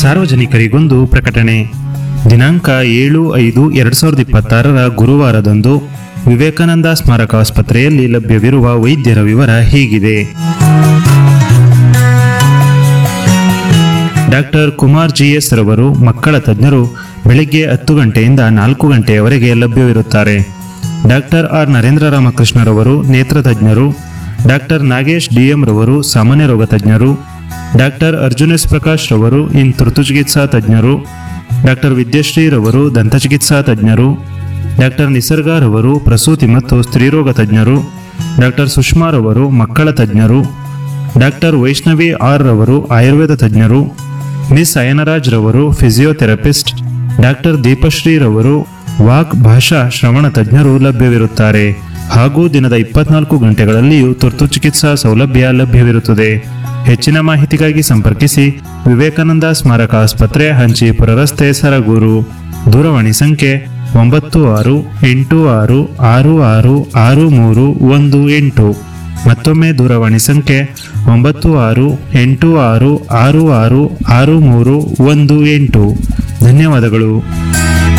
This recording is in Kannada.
ಸಾರ್ವಜನಿಕರಿಗೊಂದು ಪ್ರಕಟಣೆ ದಿನಾಂಕ ಏಳು ಐದು ಎರಡು ಸಾವಿರದ ಇಪ್ಪತ್ತಾರರ ಗುರುವಾರದಂದು ವಿವೇಕಾನಂದ ಸ್ಮಾರಕ ಆಸ್ಪತ್ರೆಯಲ್ಲಿ ಲಭ್ಯವಿರುವ ವೈದ್ಯರ ವಿವರ ಹೀಗಿದೆ ಡಾಕ್ಟರ್ ಕುಮಾರ್ ಜಿ ಎಸ್ ರವರು ಮಕ್ಕಳ ತಜ್ಞರು ಬೆಳಿಗ್ಗೆ ಹತ್ತು ಗಂಟೆಯಿಂದ ನಾಲ್ಕು ಗಂಟೆಯವರೆಗೆ ಲಭ್ಯವಿರುತ್ತಾರೆ ಡಾಕ್ಟರ್ ಆರ್ ನರೇಂದ್ರ ರಾಮಕೃಷ್ಣರವರು ನೇತ್ರ ತಜ್ಞರು ಡಾಕ್ಟರ್ ನಾಗೇಶ್ ಡಿಎಂ ರವರು ಸಾಮಾನ್ಯ ರೋಗ ತಜ್ಞರು ಡಾಕ್ಟರ್ ಅರ್ಜುನ್ ಎಸ್ ಪ್ರಕಾಶ್ ರವರು ಇನ್ ತುರ್ತು ಚಿಕಿತ್ಸಾ ತಜ್ಞರು ಡಾಕ್ಟರ್ ವಿದ್ಯಶ್ರೀ ರವರು ದಂತಚಿಕಿತ್ಸಾ ತಜ್ಞರು ಡಾಕ್ಟರ್ ನಿಸರ್ಗ ರವರು ಪ್ರಸೂತಿ ಮತ್ತು ಸ್ತ್ರೀರೋಗ ತಜ್ಞರು ಡಾಕ್ಟರ್ ಸುಷ್ಮಾ ರವರು ಮಕ್ಕಳ ತಜ್ಞರು ಡಾಕ್ಟರ್ ವೈಷ್ಣವಿ ಆರ್ ರವರು ಆಯುರ್ವೇದ ತಜ್ಞರು ಮಿಸ್ ಅಯನರಾಜ್ ರವರು ಫಿಸಿಯೋಥೆರಪಿಸ್ಟ್ ಡಾಕ್ಟರ್ ದೀಪಶ್ರೀ ರವರು ವಾಕ್ ಭಾಷಾ ಶ್ರವಣ ತಜ್ಞರು ಲಭ್ಯವಿರುತ್ತಾರೆ ಹಾಗೂ ದಿನದ ಇಪ್ಪತ್ನಾಲ್ಕು ಗಂಟೆಗಳಲ್ಲಿಯೂ ತುರ್ತು ಚಿಕಿತ್ಸಾ ಸೌಲಭ್ಯ ಲಭ್ಯವಿರುತ್ತದೆ ಹೆಚ್ಚಿನ ಮಾಹಿತಿಗಾಗಿ ಸಂಪರ್ಕಿಸಿ ವಿವೇಕಾನಂದ ಸ್ಮಾರಕ ಆಸ್ಪತ್ರೆ ಹಂಚಿಪುರ ರಸ್ತೆ ಸರಗೂರು ದೂರವಾಣಿ ಸಂಖ್ಯೆ ಒಂಬತ್ತು ಆರು ಎಂಟು ಆರು ಆರು ಆರು ಆರು ಮೂರು ಒಂದು ಎಂಟು ಮತ್ತೊಮ್ಮೆ ದೂರವಾಣಿ ಸಂಖ್ಯೆ ಒಂಬತ್ತು ಆರು ಎಂಟು ಆರು ಆರು ಆರು ಆರು ಮೂರು ಒಂದು ಎಂಟು ಧನ್ಯವಾದಗಳು